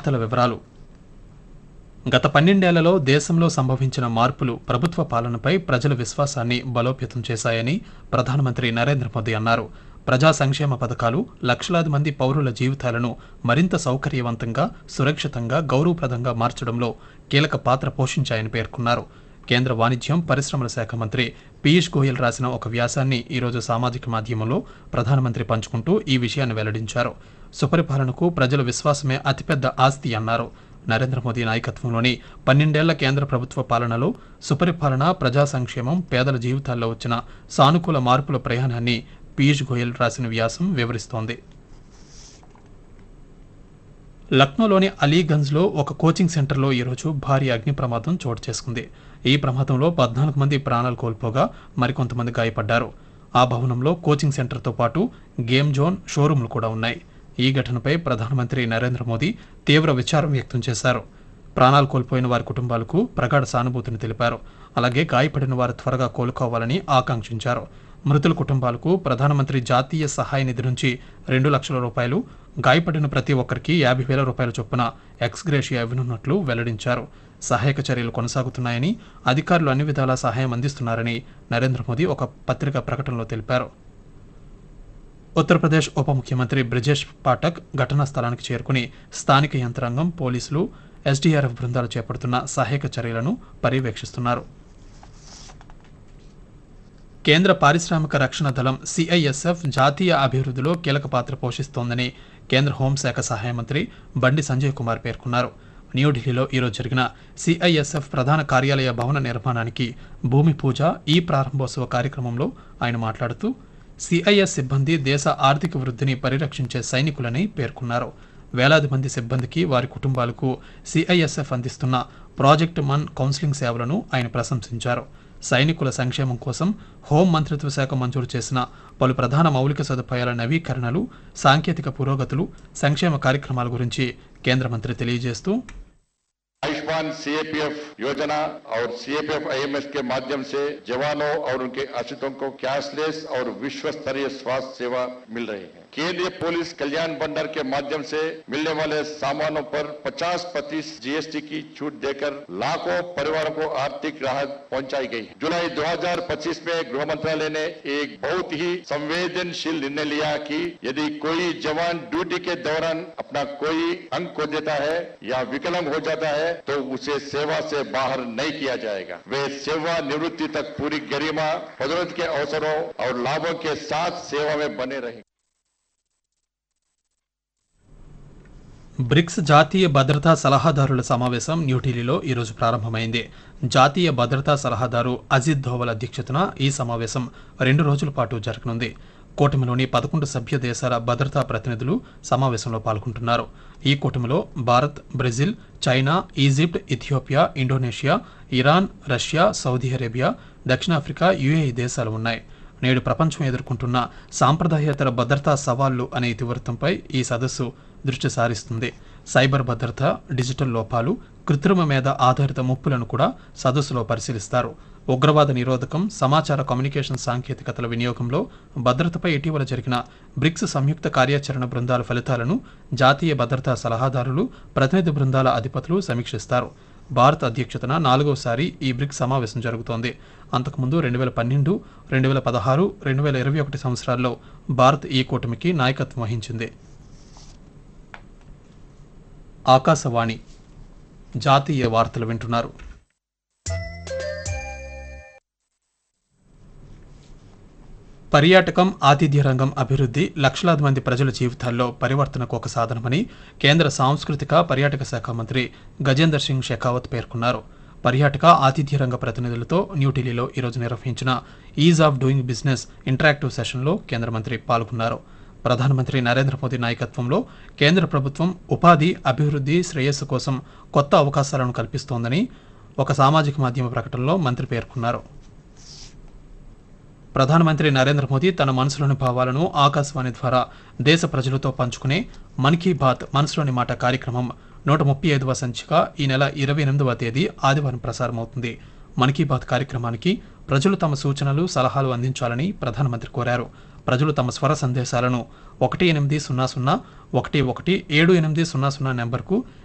వార్తల వివరాలు గత పన్నెండేళ్లలో దేశంలో సంభవించిన మార్పులు ప్రభుత్వ పాలనపై ప్రజల విశ్వాసాన్ని బలోపేతం చేశాయని ప్రధానమంత్రి నరేంద్ర మోదీ అన్నారు ప్రజా సంక్షేమ పథకాలు లక్షలాది మంది పౌరుల జీవితాలను మరింత సౌకర్యవంతంగా సురక్షితంగా గౌరవప్రదంగా మార్చడంలో కీలక పాత్ర పోషించాయని పేర్కొన్నారు కేంద్ర వాణిజ్యం పరిశ్రమల శాఖ మంత్రి పీయూష్ గోయల్ రాసిన ఒక వ్యాసాన్ని ఈరోజు సామాజిక మాధ్యమంలో ప్రధానమంత్రి పంచుకుంటూ ఈ విషయాన్ని వెల్లడించారు సుపరిపాలనకు ప్రజల విశ్వాసమే అతిపెద్ద ఆస్తి అన్నారు నరేంద్ర మోదీ నాయకత్వంలోని పన్నెండేళ్ల కేంద్ర ప్రభుత్వ పాలనలో సుపరిపాలన ప్రజా సంక్షేమం పేదల జీవితాల్లో వచ్చిన సానుకూల మార్పుల ప్రయాణాన్ని పీయూష్ గోయల్ రాసిన వ్యాసం వివరిస్తోంది లక్నోలోని అలీగంజ్లో ఒక కోచింగ్ సెంటర్లో ఈరోజు భారీ అగ్ని ప్రమాదం చోటు చేసుకుంది ఈ ప్రమాదంలో పద్నాలుగు మంది ప్రాణాలు కోల్పోగా మరికొంతమంది గాయపడ్డారు ఆ భవనంలో కోచింగ్ సెంటర్తో పాటు గేమ్ జోన్ షోరూంలు కూడా ఉన్నాయి ఈ ఘటనపై ప్రధానమంత్రి నరేంద్ర మోదీ తీవ్ర విచారం వ్యక్తం చేశారు ప్రాణాలు కోల్పోయిన వారి కుటుంబాలకు ప్రగాఢ సానుభూతిని తెలిపారు అలాగే గాయపడిన వారు త్వరగా కోలుకోవాలని ఆకాంక్షించారు మృతుల కుటుంబాలకు ప్రధానమంత్రి జాతీయ సహాయ నిధి నుంచి రెండు లక్షల రూపాయలు గాయపడిన ప్రతి ఒక్కరికి యాభై వేల రూపాయల చొప్పున ఎక్స్గ్రేషియా ఇవ్వనున్నట్లు వెల్లడించారు సహాయక చర్యలు కొనసాగుతున్నాయని అధికారులు అన్ని విధాలా సహాయం అందిస్తున్నారని నరేంద్ర మోదీ ఒక పత్రికా ప్రకటనలో తెలిపారు ఉత్తరప్రదేశ్ ఉప ముఖ్యమంత్రి బ్రిజేష్ పాఠక్ ఘటనా స్థలానికి చేరుకుని స్థానిక యంత్రాంగం పోలీసులు ఎస్డీఆర్ఎఫ్ బృందాలు చేపడుతున్న సహాయక చర్యలను పర్యవేక్షిస్తున్నారు కేంద్ర పారిశ్రామిక రక్షణ దళం సిఐఎస్ఎఫ్ జాతీయ అభివృద్ధిలో కీలక పాత్ర పోషిస్తోందని కేంద్ర హోంశాఖ సహాయ మంత్రి బండి సంజయ్ కుమార్ పేర్కొన్నారు న్యూఢిల్లీలో ఈరోజు జరిగిన సిఐఎస్ఎఫ్ ప్రధాన కార్యాలయ భవన నిర్మాణానికి భూమి పూజ ఈ ప్రారంభోత్సవ కార్యక్రమంలో ఆయన మాట్లాడుతూ సిఐఎస్ సిబ్బంది దేశ ఆర్థిక వృద్ధిని పరిరక్షించే సైనికులని పేర్కొన్నారు వేలాది మంది సిబ్బందికి వారి కుటుంబాలకు సిఐఎస్ఎఫ్ అందిస్తున్న ప్రాజెక్ట్ మన్ కౌన్సిలింగ్ సేవలను ఆయన ప్రశంసించారు సైనికుల సంక్షేమం కోసం హోం మంత్రిత్వ శాఖ మంజూరు చేసిన పలు ప్రధాన మౌలిక సదుపాయాల నవీకరణలు సాంకేతిక పురోగతులు సంక్షేమ కార్యక్రమాల గురించి కేంద్ర మంత్రి తెలియజేస్తూ आयुष्मान सीएपीएफ योजना और सीएपीएफ आईएमएस के माध्यम से जवानों और उनके आश्रितों को कैशलेस और विश्व स्तरीय स्वास्थ्य सेवा मिल रही है केंद्रीय पुलिस कल्याण भंडार के माध्यम से मिलने वाले सामानों पर 50 प्रतिशत जीएसटी की छूट देकर लाखों परिवारों को आर्थिक राहत पहुंचाई गई है जुलाई 2025 में गृह मंत्रालय ने एक बहुत ही संवेदनशील निर्णय लिया कि यदि कोई जवान ड्यूटी के दौरान अपना कोई अंग खो देता है या विकलांग हो जाता है तो उसे सेवा से बाहर नहीं किया जाएगा वे सेवा निवृत्ति तक पूरी गरिमा पदोन्नति के अवसरों और लाभों के साथ सेवा में बने रहेंगे బ్రిక్స్ జాతీయ భద్రతా సలహాదారుల సమావేశం న్యూఢిల్లీలో ఈరోజు ప్రారంభమైంది జాతీయ భద్రతా సలహాదారు అజిత్ ధోవల్ అధ్యక్షతన ఈ సమావేశం రెండు రోజుల పాటు జరగనుంది కూటమిలోని పదకొండు సభ్య దేశాల భద్రతా ప్రతినిధులు సమావేశంలో పాల్గొంటున్నారు ఈ కూటమిలో Bharat Brazil China Egypt Ethiopia Indonesia Iran Russia Saudi Arabia దక్షిణాఫ్రికా యుఏఈ దేశాలు ఉన్నాయి నేడు ప్రపంచం ఎదుర్కొంటున్న సాంప్రదాయేతర భద్రతా సవాళ్లు అనే ఇతివృత్తంపై ఈ సదస్సు దృష్టి సారిస్తుంది సైబర్ భద్రత డిజిటల్ లోపాలు కృత్రిమ మీద ఆధారిత ముప్పులను కూడా సదస్సులో పరిశీలిస్తారు ఉగ్రవాద నిరోధకం సమాచార కమ్యూనికేషన్ సాంకేతికతల వినియోగంలో భద్రతపై ఇటీవల జరిగిన బ్రిక్స్ సంయుక్త కార్యాచరణ బృందాల ఫలితాలను జాతీయ భద్రతా సలహాదారులు ప్రతినిధి బృందాల అధిపతులు సమీక్షిస్తారు భారత్ అధ్యక్షతన నాలుగోసారి ఈ బ్రిక్స్ సమావేశం జరుగుతోంది అంతకుముందు రెండు వేల పన్నెండు రెండు వేల పదహారు రెండు వేల ఇరవై ఒకటి సంవత్సరాల్లో భారత్ ఈ కూటమికి నాయకత్వం వహించింది ఆకాశవాణి జాతీయ వార్తలు వింటున్నారు పర్యాటకం ఆతిథ్య రంగం అభివృద్ధి లక్షలాది మంది ప్రజల జీవితాల్లో పరివర్తనకు ఒక సాధనమని కేంద్ర సాంస్కృతిక పర్యాటక శాఖ మంత్రి గజేందర్ సింగ్ షెకావత్ పేర్కొన్నారు పర్యాటక ఆతిథ్య రంగ ప్రతినిధులతో న్యూఢిల్లీలో ఈరోజు నిర్వహించిన ease of doing business interactive సెషన్లో కేంద్ర మంత్రి పాల్గొన్నారు ప్రధానమంత్రి నరేంద్ర మోదీ నాయకత్వంలో కేంద్ర ప్రభుత్వం ఉపాధి అభివృద్ధి శ్రేయస్సు కోసం కొత్త అవకాశాలను కల్పిస్తోందని ఒక సామాజిక మాధ్యమ ప్రకటనలో మంత్రి పేర్కొన్నారు ప్రధానమంత్రి నరేంద్ర మోదీ తన మనసులోని భావాలను ఆకాశవాణి ద్వారా దేశ ప్రజలతో పంచుకునే మన్ కీ బాత్ మనసులోని మాట కార్యక్రమం నూట ముప్పై ఐదవ సంచిక ఈ నెల ఇరవై ఎనిమిదవ తేదీ ఆదివారం ప్రసారమవుతుంది మన్ కీ బాత్ కార్యక్రమానికి ప్రజలు తమ సూచనలు సలహాలు అందించాలని ప్రధానమంత్రి కోరారు ప్రజలు తమ స్వర సందేశాలను ఒకటి ఎనిమిది సున్నా సున్నా ఒకటి ఒకటి ఏడు ఎనిమిది సున్నా సున్నా నెంబర్కు